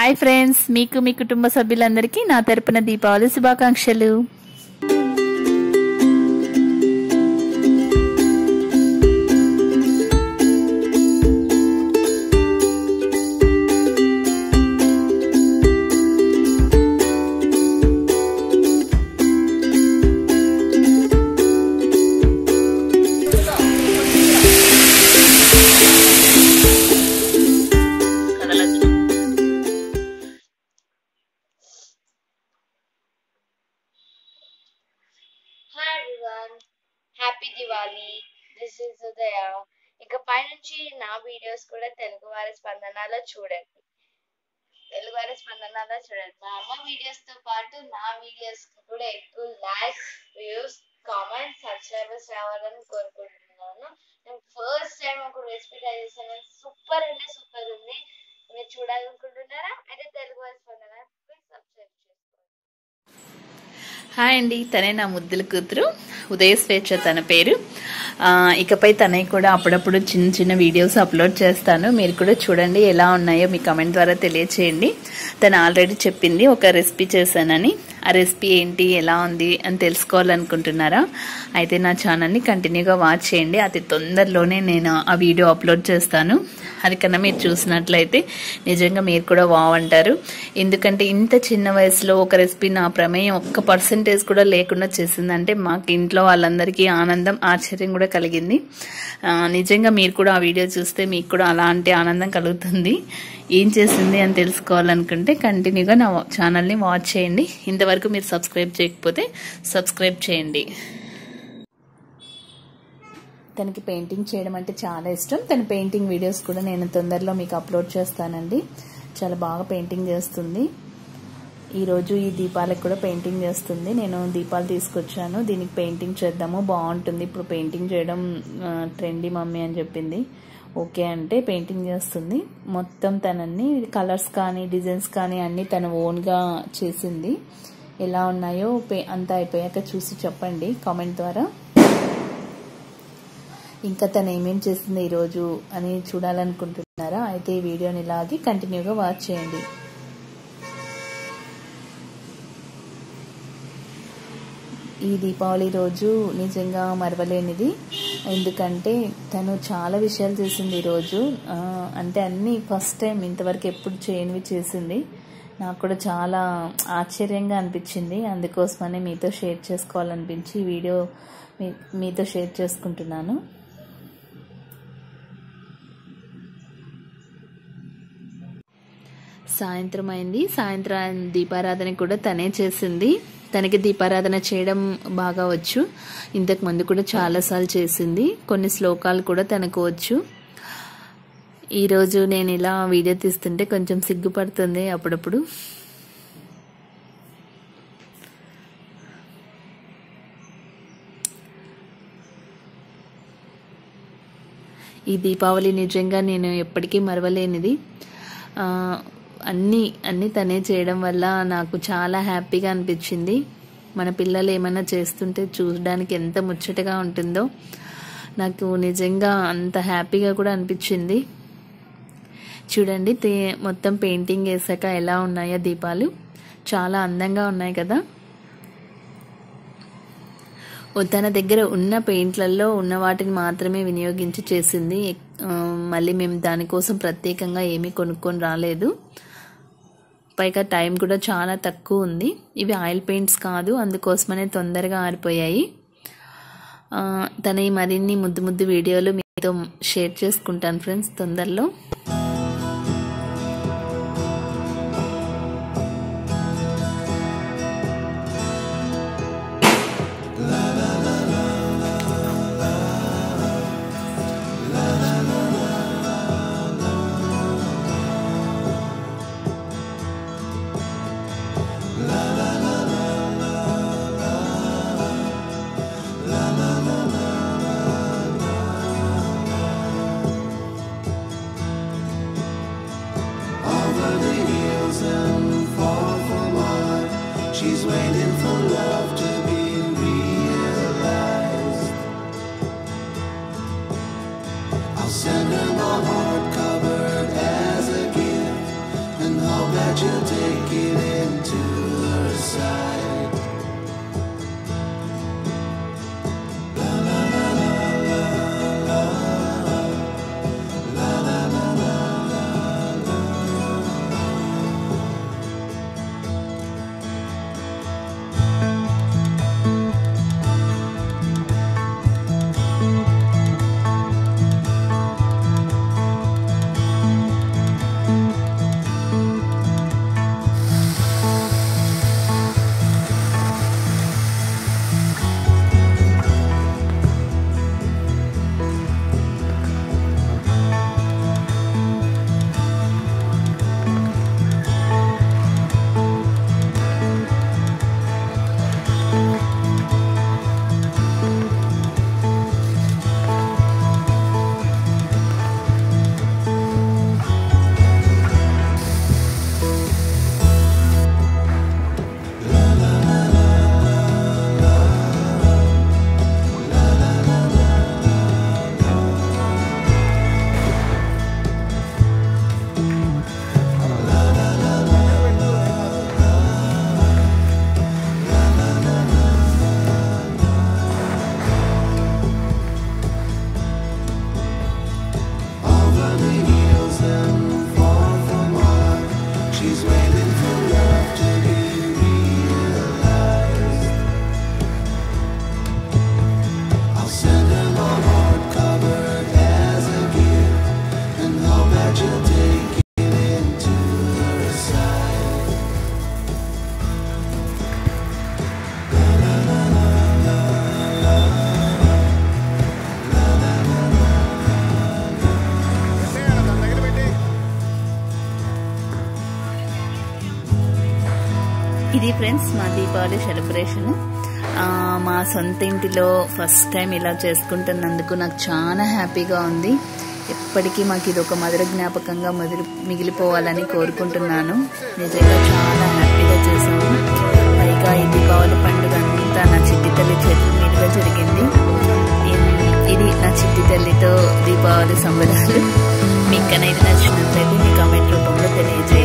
Hi friends మీకు మీ కుటుంబ సభ్యులందరికీ నా తరపున దీపావళి శుభాకాంక్షలు hi everyone happy Diwali this is Udaya ఇక పైనుంచి నా వీడియోస్ కూడా తెలుగు వారి స్పందనలో చూడండి తెలుగు వారి స్పందనలో చూడండి మా అమ్మ వీడియోస్ తో పాటు నా వీడియోస్ కూడా ఎక్కువ లైక్స్ వ్యూస్ కామెంట్స్ సబ్స్క్రైబర్స్ రావాలని కోరుకుంటున్నాను నేను ఫస్ట్ టైం ఒక రెసిపీ ట్రై చేశాను సూపర్ అంటే సూపర్ ఉంది మీరు చూడాలనుకుంటున్నారా అయితే తెలుగు వారి స్పందన సబ్స్క్రైబ్ చేసుకోండి హాయ్ అండి తనే నా ముద్దుల కూతురు ఉదయ స్వేచ్ఛ తన పేరు ఆ, ఇకపై తనే కూడా అప్పుడప్పుడు చిన్న చిన్న వీడియోస్ అప్లోడ్ చేస్తాను మీరు కూడా చూడండి ఎలా ఉన్నాయో మీ కమెంట్ ద్వారా తెలియచేయండి తను ఆల్రెడీ చెప్పింది ఒక రెసిపీ చేశానని ఆ రెసిపీ ఏంటి ఎలా ఉంది అని తెలుసుకోవాలనుకుంటున్నారా అయితే నా ఛానల్ని కంటిన్యూగా వాచ్ చేయండి అతి తొందరలోనే నేను ఆ వీడియో అప్లోడ్ చేస్తాను అది కన్నా మీరు చూసినట్లయితే నిజంగా మీరు కూడా వావ్ అంటారు ఎందుకంటే ఇంత చిన్న వయసులో ఒక రెసిపీ నా ప్రమేయం ఒక్క పర్సంటేజ్ కూడా లేకుండా చేసిందంటే మాకు ఇంట్లో వాళ్ళందరికీ ఆనందం ఆశ్చర్యం కూడా కలిగింది ఆ, నిజంగా మీరు కూడా ఆ వీడియో చూస్తే మీకు కూడా అలాంటి ఆనందం కలుగుతుంది ఏం చేసింది అని తెలుసుకోవాలనుకుంటే కంటిన్యూగా నా ఛానల్ని వాచ్ చేయండి ఇంతవరకు మీరు సబ్స్క్రైబ్ చేయకపోతే సబ్స్క్రైబ్ చేయండి తనకి పెయింటింగ్ చేయడం అంటే చాలా ఇష్టం తన పెయింటింగ్ వీడియోస్ కూడా నేను తొందరలో మీకు అప్లోడ్ చేస్తానండి చాలా బాగా పెయింటింగ్ చేస్తుంది ఈరోజు ఈ దీపాలకు కూడా పెయింటింగ్ చేస్తుంది నేను దీపాలు తీసుకొచ్చాను దీనికి పెయింటింగ్ చేద్దాము బాగుంటుంది ఇప్పుడు పెయింటింగ్ చేయడం ట్రెండీ మమ్మీ అని చెప్పింది ఓకే అంటే పెయింటింగ్ చేస్తుంది మొత్తం తనన్ని కలర్స్ కానీ డిజైన్స్ కానీ అన్నీ తన ఓన్గా చేసింది ఎలా ఉన్నాయో పే- అంతా అయిపోయాక చూసి చెప్పండి కామెంట్ ద్వారా ఇంకా తను ఏమేం చేసింది ఈరోజు అని చూడాలనుకుంటున్నారా అయితే ఈ వీడియోని ఇలాగే కంటిన్యూగా వాచ్ చేయండి ఈ దీపావళి రోజు నిజంగా మరవలేనిది ఎందుకంటే తను చాలా విషయాలు చేసింది ఈరోజు ఆ, అంటే అన్నీ ఫస్ట్ టైం ఇంతవరకు ఎప్పుడు చేయనివి చేసింది నాకు కూడా చాలా ఆశ్చర్యంగా అనిపించింది అందుకోసమని మీతో షేర్ చేసుకోవాలనిపించి ఈ వీడియో మీ మీతో షేర్ చేసుకుంటున్నాను సాయంత్రం అయింది సాయంత్రం దీపారాధన కూడా తనే చేసింది తనకి దీపారాధన చేయడం బాగా వచ్చు ఇంతకు ముందు కూడా చాలాసార్లు చేసింది కొన్ని శ్లోకాలు కూడా తనకు వచ్చు ఈరోజు నేను ఇలా వీడియో తీస్తుంటే కొంచెం సిగ్గుపడుతుంది అప్పుడప్పుడు ఈ దీపావళి నిజంగా నేను ఎప్పటికీ మరవలేనిది ఆ, అన్నీ అన్నీ తనే చేయడం వల్ల నాకు చాలా హ్యాపీగా అనిపించింది మన పిల్లలు ఏమైనా చేస్తుంటే చూడడానికి ఎంత ముచ్చటగా ఉంటుందో నాకు నిజంగా అంత హ్యాపీగా కూడా అనిపించింది చూడండి తే మొత్తం పెయింటింగ్ వేసాక ఎలా ఉన్నాయో దీపాలు చాలా అందంగా ఉన్నాయి కదా తన దగ్గర ఉన్న పెయింట్లలో ఉన్న వాటిని మాత్రమే వినియోగించి చేసింది ఆ, మళ్ళీ మేము దానికోసం ప్రత్యేకంగా ఏమీ కొనుక్కొని రాలేదు పైగా టైం కూడా చాలా తక్కువ ఉంది ఇవి ఆయిల్ పెయింట్స్ కాదు అందుకోసమనే తొందరగా ఆరిపోయాయి ఆ, తన ఈ మరిన్ని ముద్దు ముద్దు వీడియోలు మీతో షేర్ చేసుకుంటాను ఫ్రెండ్స్ తొందరలో over the hills and far from her. She's waiting for love to be realized. I'll send her my heart covered as a gift and hope that that you'll take it into her side. Over the hills and far from her, she's waiting for love to be realized. I'll send her my heart covered as a gift, and hope that you'll take it into her side. ఇది friends మా Deepavali celebration మా సొంత ఇంటిలో first time ఇలా చేసుకుంటున్నందుకు నాకు చాలా హ్యాపీగా ఉంది ఎప్పటికీ మాకు ఇది ఒక మధుర జ్ఞాపకంగా మధుర మిగిలిపోవాలని కోరుకుంటున్నాను నిజంగా చాలా హ్యాపీగా చేసాము పైగా ఈ దీపావళి పండుగ అంతా నా చిట్టి తల్లి చేతుల మీదుగా జరిగింది ఇన్- ఇది నా చిట్టి తల్లితో దీపావళి సంబరాలు మీకు అనేది నచ్చినట్లయితే మీ కామెంట్ రూపంలో తెలియజేయండి